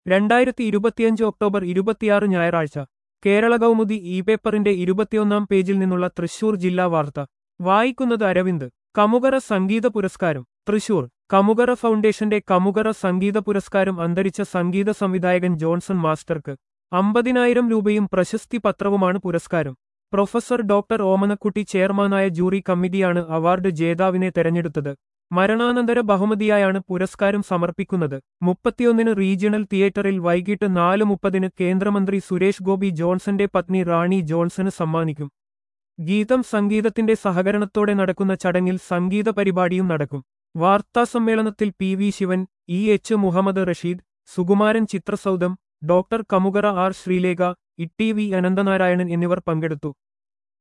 രണ്ടായിരത്തി ഇരുപത്തിയഞ്ച് ഒക്ടോബർ ഇരുപത്തിയാറ് ഞായറാഴ്ച കേരള കൗമുദി ഇ പേപ്പറിന്റെ ഇരുപത്തിയൊന്നാം പേജിൽ നിന്നുള്ള തൃശൂർ ജില്ലാ വാർത്ത വായിക്കുന്നത് അരവിന്ദ് കമുകറ സംഗീത പുരസ്കാരം തൃശൂർ കമുകറ ഫൗണ്ടേഷന്റെ കമുകറ സംഗീത പുരസ്കാരം അന്തരിച്ച സംഗീത സംവിധായകൻ ജോൺസൺ മാസ്റ്റർക്ക് അമ്പതിനായിരം രൂപയും പ്രശസ്തി പത്രവുമാണ് പുരസ്കാരം പ്രൊഫസർ ഡോക്ടർ ഓമനക്കുട്ടി ചെയർമാനായ ജൂറി കമ്മിറ്റിയാണ് അവാർഡ് ജേതാവിനെ തെരഞ്ഞെടുത്തത് മരണാനന്തര ബഹുമതിയായാണ് പുരസ്കാരം സമർപ്പിക്കുന്നത് മുപ്പത്തിയൊന്നിന് റീജിയണൽ തിയേറ്ററിൽ വൈകിട്ട് നാല് മുപ്പതിന് കേന്ദ്രമന്ത്രി സുരേഷ് ഗോപി ജോൺസന്റെ പത്നി റാണി ജോൺസന് സമ്മാനിക്കും ഗീതം സംഗീതത്തിന്റെ സഹകരണത്തോടെ നടക്കുന്ന ചടങ്ങിൽ സംഗീത പരിപാടിയും നടക്കും വാർത്താസമ്മേളനത്തിൽ P V Sivan E H Muhammed Rasheed Sukumaran Chitrasoudham doctor Kamukara R Sreelekha E T V Ananthanarayanan എന്നിവർ പങ്കെടുത്തു